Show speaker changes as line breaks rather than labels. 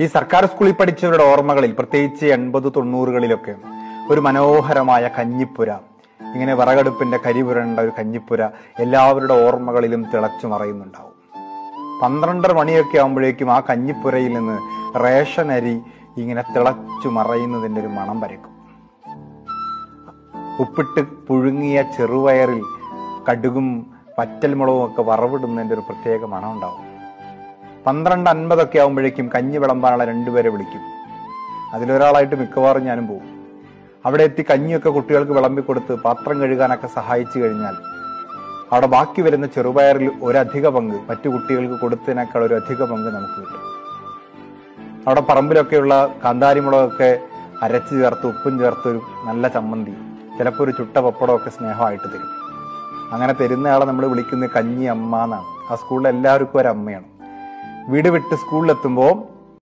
ഈ സർക്കാർ സ്കൂളിൽ പഠിച്ചവരുടെ ഓർമ്മകളിൽ പ്രത്യേകിച്ച് എൺപത് തൊണ്ണൂറുകളിലൊക്കെ ഒരു മനോഹരമായ കഞ്ഞിപ്പുര ഇങ്ങനെ വിറകടുപ്പിന്റെ കരി പുരണ്ട ഒരു കഞ്ഞിപ്പുര എല്ലാവരുടെ ഓർമ്മകളിലും തിളച്ചു മറയുന്നുണ്ടാവും പന്ത്രണ്ടര മണിയൊക്കെ ആകുമ്പോഴേക്കും ആ കഞ്ഞിപ്പുരയിൽ നിന്ന് റേഷൻ അരി ഇങ്ങനെ തിളച്ചു മറയുന്നതിന്റെ ഒരു മണം പരക്കും ഉപ്പിട്ട് പുഴുങ്ങിയ ചെറുവയറിൽ കടുകും പറ്റൽമുളകും ഒക്കെ വറവിടുന്നതിന്റെ ഒരു പ്രത്യേക മണം ഉണ്ടാവും പന്ത്രണ്ട് അൻപതൊക്കെ ആകുമ്പോഴേക്കും കഞ്ഞി വിളമ്പാനുള്ള രണ്ടുപേരെ വിളിക്കും അതിലൊരാളായിട്ട് മിക്കവാറും ഞാനും പോകും അവിടെ എത്തി കഞ്ഞിയൊക്കെ കുട്ടികൾക്ക് വിളമ്പി കൊടുത്ത് പാത്രം കഴുകാനൊക്കെ സഹായിച്ചു കഴിഞ്ഞാൽ അവിടെ ബാക്കി വരുന്ന ചെറുപയറിൽ ഒരധിക പങ്ക് മറ്റു കുട്ടികൾക്ക് കൊടുത്തതിനേക്കാൾ ഒരു അധിക പങ്ക് നമുക്ക് കിട്ടും അവിടെ പറമ്പിലൊക്കെയുള്ള കാന്താരിമുളകൊക്കെ അരച്ച് ചേർത്ത് ഉപ്പും ചേർത്ത് ഒരു നല്ല ചമ്മന്തി ചിലപ്പോൾ ഒരു ചുട്ട പപ്പടമൊക്കെ സ്നേഹമായിട്ട് തരും അങ്ങനെ തരുന്നയാളെ നമ്മൾ വിളിക്കുന്നത് കഞ്ഞി അമ്മ എന്നാണ് ആ സ്കൂളിൽ എല്ലാവർക്കും ഒരു അമ്മയാണ് വീട് വിട്ട് സ്കൂളിലെത്തുമ്പോൾ